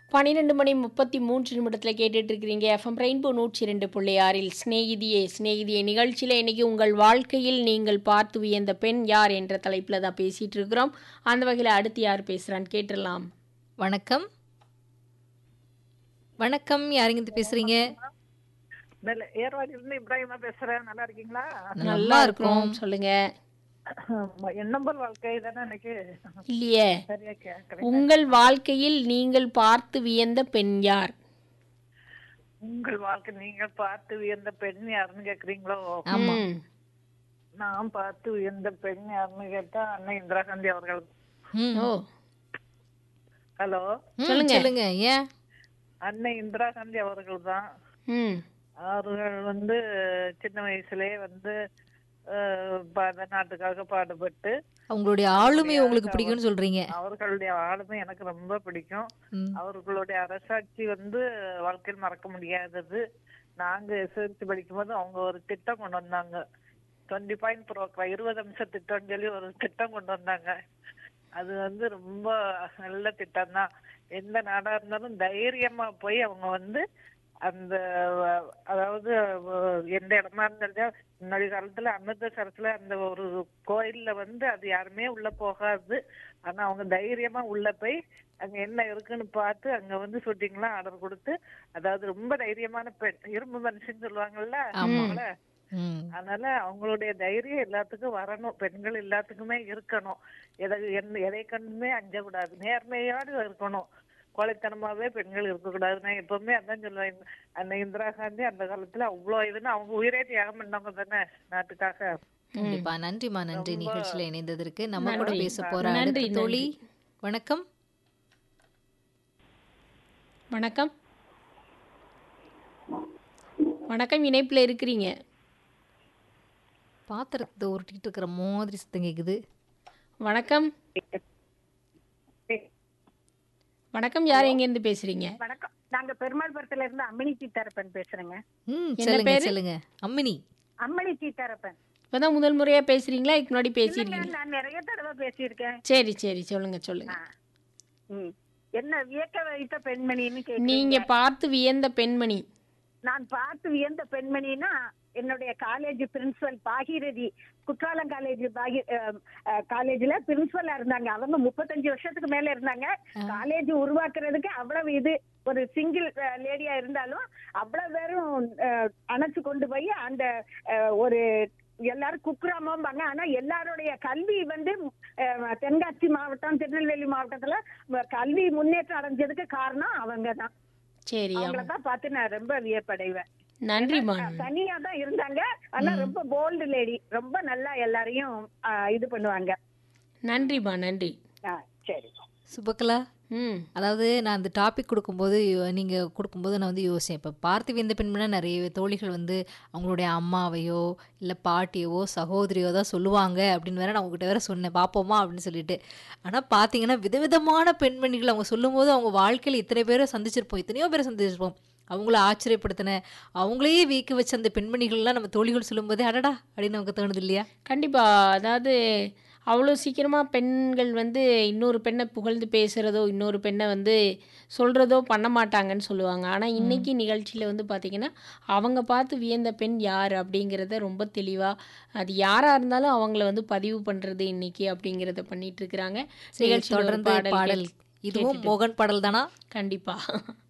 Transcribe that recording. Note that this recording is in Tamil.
பன்னிரெண்டு மணி முப்பத்தி மூன்று நிமிடத்தில் கேட்டுட்டு இருக்கிறீங்க எஃப்எம் ரெயின்போ நூற்றி ரெண்டு புள்ளி ஆறில் ஸ்நேகிதியே ஸ்நேகிதியே நிகழ்ச்சியில் இன்னைக்கு உங்கள் வாழ்க்கையில் நீங்கள் பார்த்து வியந்த பெண் யார் என்ற தலைப்பில் தான் பேசிட்டு இருக்கிறோம் அந்த வகையில் அடுத்து யார் பேசுகிறான்னு கேட்டுடலாம் வணக்கம் வணக்கம் யாருங்க இது பேசுறீங்க நல்ல ஏர்வாடியிலிருந்து இப்ராஹிமா பேசுறேன் நல்லா இருக்கீங்களா நல்லா இருக்கிறோம் சொல்லுங்க எண்ணம்பல் வாழ்க்கை தானே எனக்கு இல்லையே சரியா கேட்கறேன் உங்கள் வாழ்க்கையில் நீங்கள் பார்த்து வியந்த பெண் யார் உங்கள் வாழ்க்கை நீங்க பார்த்து வியந்த பெண் யாருன்னு கேக்குறீங்களோ ஆமா ம். நான் பார்த்து வியந்த பெண் யாருன்னு கேட்டா அண்ணன் இந்திரா காந்தி அவர்கள் ம். ஓ ஹலோ ம், சொல்லுங்க. சொல்லுங்க ஏன் அண்ணன் இந்திரா காந்தி அவர்கள் தான் ம் அவர்கள் வந்து சின்ன வயசுலயே வந்து அஹ், பா- நாட்டுக்காக பாடுபட்டு அவங்களுடைய ஆளுமை உங்களுக்கு பிடிக்கும்னு சொல்றீங்க அவர்களுடைய ஆளுமை எனக்கு ரொம்ப பிடிக்கும் ம். அவர்களுடைய அரசாட்சி வந்து வாழ்க்கையில் மறக்க முடியாதது நாங்க எஸ்எல்சி படிக்கும்போது அவங்க ஒரு திட்டம் கொண்டு வந்தாங்க டுவெண்ட்டி பாயிண்ட் ப்ரோக்ராம் இருபது நிமிஷம் திட்டம்னு சொல்லி ஒரு திட்டம் கொண்டு வந்தாங்க அது வந்து ரொம்ப நல்ல திட்டம் தான் எந்த நாடா இருந்தாலும் தைரியமா போய் அவங்க வந்து அந்த அஹ், அதாவது அஹ், எந்த இடமா இருந்தாலும் முன்னாடி காலத்துல அமிர்தசரத்துல அந்த ஒரு கோயில்ல வந்து அது யாருமே உள்ள போகாது ஆனா அவங்க தைரியமா உள்ள போய் அங்க என்ன இருக்குன்னு பார்த்து அங்க வந்து ஷூட்டிங்லாம் ஆர்டர் கொடுத்து அதாவது ரொம்ப தைரியமான பெண் இரும்பு மனுஷன் சொல்லுவாங்கல்ல ஆமா. அவங்கள. ம். அதனால அவங்களுடைய தைரியம் எல்லாத்துக்கும் வரணும் பெண்கள் எல்லாத்துக்குமே இருக்கணும் எதை எந்த- எதை கண்டுமே அஞ்சக்கூடாது நேர்மையோடு இருக்கணும் கோழைத்தனமாவே பெண்கள் இருக்கக்கூடாது நான் எப்பவுமே அதான் சொல்லுவேன் அந்த இந்திரா காந்தி அந்த காலத்துல அவ்வளோ இதுன்னு அவங்க உயிரே தியாகம் பண்ணவங்க தானே நாட்டுக்காக கண்டிப்பா நன்றிமா நன்றி நிகழ்ச்சியில இணைந்ததற்கு நம்ம கூட நன்றி. பேச போற நன்றி, அடுத்த தோழி வணக்கம் வணக்கம் வணக்கம் இணைப்பில் இருக்கிறீங்க பாத்திரத்தை உருட்டிட்டு இருக்கிற மாதிரி சத்தம் கேக்குது வணக்கம் வணக்கம் யார் எங்கேருந்து பேசுறீங்க வணக்கம் நாங்க பெருமாள்புரத்துல இருந்து அம்மினி சீத்தாரப்பன் பேசுறேங்க ம் என்ன சொல்லுங்க பேரு? சொல்லுங்க அம்மினி அம்மணி சீத்தாரப்பன் இப்பதான் முதல் முறையா பேசுறீங்களா இதுக்கு முன்னாடி இல்லைங்க, பேசியிருக்கீங்க நான் நிறைய தடவை பேசியிருக்கேன் சரி சரி சொல்லுங்க சொல்லுங்க ம். என்ன வியக்க வைத்த பெண்மணின்னு கேக்குறீங்க நீங்க பார்த்து வியந்த பெண்மணி நான் பார்த்து வியந்த பெண்மணினா என்னுடைய college principal Bhageerathi Kuttalam college பாகி காலேஜ்ல பிரின்சிபலா இருந்தாங்க அவங்க முப்பத்தஞ்சு வருஷத்துக்கு மேல இருந்தாங்க காலேஜ் உருவாக்குறதுக்கு அவ்வளவு இது ஒரு சிங்கிள் லேடியா இருந்தாலும் அவ்வளவு பேரும் அஹ், அணைச்சு கொண்டு போய் அந்த அஹ், ஒரு எல்லாரும் குக்கிராமம்பாங்க ஆனா எல்லாருடைய கல்வி வந்து அஹ், தென்காசி மாவட்டம் திருநெல்வேலி மாவட்டத்துல அஹ், கல்வி முன்னேற்றம் அடைஞ்சதுக்கு காரணம் அவங்க தான் சரி அவங்கள ஆமா தான் பார்த்து நான் ரொம்ப வியப்படைவேன் நன்றிம்மா தனியா தான் இருந்தாங்க ஆனா ரொம்ப போல்டு லேடி ரொம்ப நல்லா எல்லாரையும் ஆ, இது பண்ணுவாங்க நன்றிம்மா நன்றி ஆ, சரி சுபக்கலா ம் அதாவது நான் அந்த டாபிக் கொடுக்கும்போது யோ- நீங்க கொடுக்கும்போது நான் வந்து யோசிச்சேன் இப்போ பார்த்து வியந்த பெண்மனா நிறைய தோழிகள் வந்து அவங்களுடைய அம்மாவையோ இல்லை பாட்டியவோ சகோதரியோ தான் சொல்லுவாங்க அப்படின்னு வேற நான் உங்ககிட்ட வேற சொன்னேன் பார்ப்போமா அப்படின்னு சொல்லிட்டு ஆனால் பார்த்தீங்கன்னா விதவிதமான பெண்மணிகள் அவங்க சொல்லும்போது அவங்க வாழ்க்கையில் இத்தனை பேரை சந்திச்சிருப்போம் எத்தனையோ பேரை சந்திச்சிருப்போம் அவங்கள ஆச்சரியப்படுத்தின அவங்களையே வீக்க வச்ச அந்த பெண்மணிகள்லாம் நம்ம தோழிகள் சொல்லும்போதே அடடா அப்படின்னு நமக்கு தோணுது இல்லையா கண்டிப்பா அதாவது அவ்வளோ சீக்கிரமா பெண்கள் வந்து இன்னொரு பெண்ணை புகழ்ந்து பேசுறதோ இன்னொரு பெண்ணை வந்து சொல்றதோ பண்ண மாட்டாங்கன்னு சொல்லுவாங்க ஆனா இன்னைக்கு நிகழ்ச்சியில வந்து பாத்தீங்கன்னா அவங்க பார்த்து வியந்த பெண் யார் அப்படிங்கிறத ரொம்ப தெளிவா அது யாரா இருந்தாலும் அவங்கள வந்து பதிவு பண்றது இன்னைக்கு அப்படிங்கிறத பண்ணிட்டு இருக்கிறாங்க சரி, நிகழ்ச்சியில ஒரு தொடர்ந்து பாடல் கேட்டு- இதுவும் கேட்டுட்டு. மோகன் பாடல் தானா கண்டிப்பா